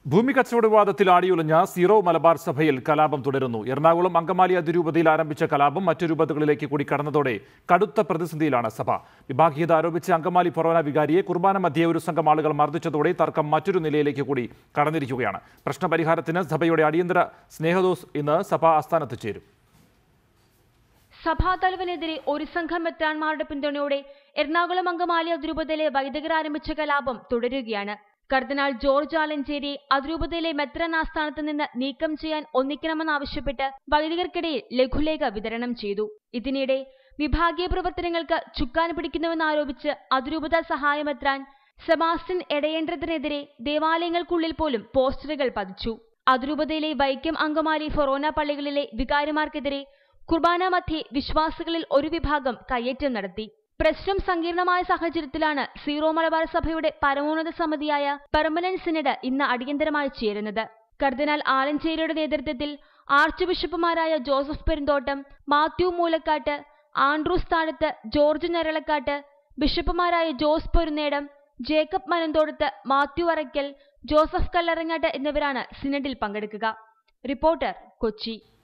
ഭൂമി കച്ചവട വിവാദത്തിൽ ആടിയുലഞ്ഞ സീറോ മലബാർ സഭയിൽ കലാപം തുടരുന്നു എറണാകുളം അങ്കമാലി അതിരൂപതയിൽ ആരംഭിച്ച കലാപം മറ്റു രൂപതകളിലേക്ക് കൂടി കടന്നതോടെ കടുത്ത പ്രതിസന്ധിയിലാണ് സഭ വിഭാഗീയത ആരോപിച്ച് അങ്കമാലി ഫൊറോന വികാരിയെ കുർബാന മധ്യേ ഒരു സംഘം ആളുകൾ മർദ്ദിച്ചതോടെ തർക്കം മറ്റൊരു നിലയിലേക്ക് കൂടി കടന്നിരിക്കുകയാണ് പ്രശ്നപരിഹാരത്തിന് സഭയുടെ അടിയന്തര സ്നേഹദോസ് ഇന്ന് സഭാ ആസ്ഥാനത്ത് ചേരും സഭാതലവനെതിരെ ഒരു സംഘം മെത്രാന്മാരുടെ പിന്തുണയോടെ എറണാകുളം അങ്കമാലി അതിരൂപതയിലെ വൈദികർ ആരംഭിച്ച കലാപം തുടരുകയാണ് കർദിനാൾ ജോർജ് ആലഞ്ചേരി അതിരൂപതയിലെ മെത്രാൻ ആസ്ഥാനത്ത് നിന്ന് നീക്കം ചെയ്യാൻ ഒന്നിക്കണമെന്നാവശ്യപ്പെട്ട് വൈദികർക്കിടയിൽ ലഘുലേഖ വിതരണം ചെയ്തു ഇതിനിടെ വിഭാഗീയ പ്രവർത്തനങ്ങൾക്ക് ചുക്കാൻ പിടിക്കുന്നുവെന്നാരോപിച്ച് അതിരൂപത സഹായമെത്രാൻ സെബാസ്റ്റ്യൻ എടയേണ്ടതിനെതിരെ ദേവാലയങ്ങൾക്കുള്ളിൽ പോലും പോസ്റ്ററുകൾ പതിച്ചു അതിരൂപതയിലെ വൈക്കം അങ്കമാലി ഫൊറോന പള്ളികളിലെ വികാരിമാർക്കെതിരെ കുർബാന മധ്യേ വിശ്വാസികളിൽ ഒരു വിഭാഗം കയ്യേറ്റം നടത്തി പ്രശ്നം സങ്കീർണമായ സാഹചര്യത്തിലാണ് സീറോ മലബാർ സഭയുടെ പരമോന്നത സമിതിയായ പെർമനന്റ് സിനഡ് ഇന്ന് അടിയന്തരമായി ചേരുന്നത് കർദിനാൾ ആലഞ്ചേരിയുടെ നേതൃത്വത്തിൽ ആർച്ച് ബിഷപ്പുമാരായ ജോസഫ് പെരുന്തോട്ടം മാത്യു മൂലക്കാട്ട് ആൻഡ്രൂസ് താഴത്ത് ജോർജ് ഞരളക്കാട്ട് ബിഷപ്പുമാരായ ജോസ് പൊരുന്നേടം ജേക്കബ് മനന്തോടത്ത് മാത്യു അറയ്ക്കൽ ജോസഫ് കല്ലറങ്ങാട്ട് എന്നിവരാണ് സിനഡിൽ പങ്കെടുക്കുക റിപ്പോർട്ടർ കൊച്ചി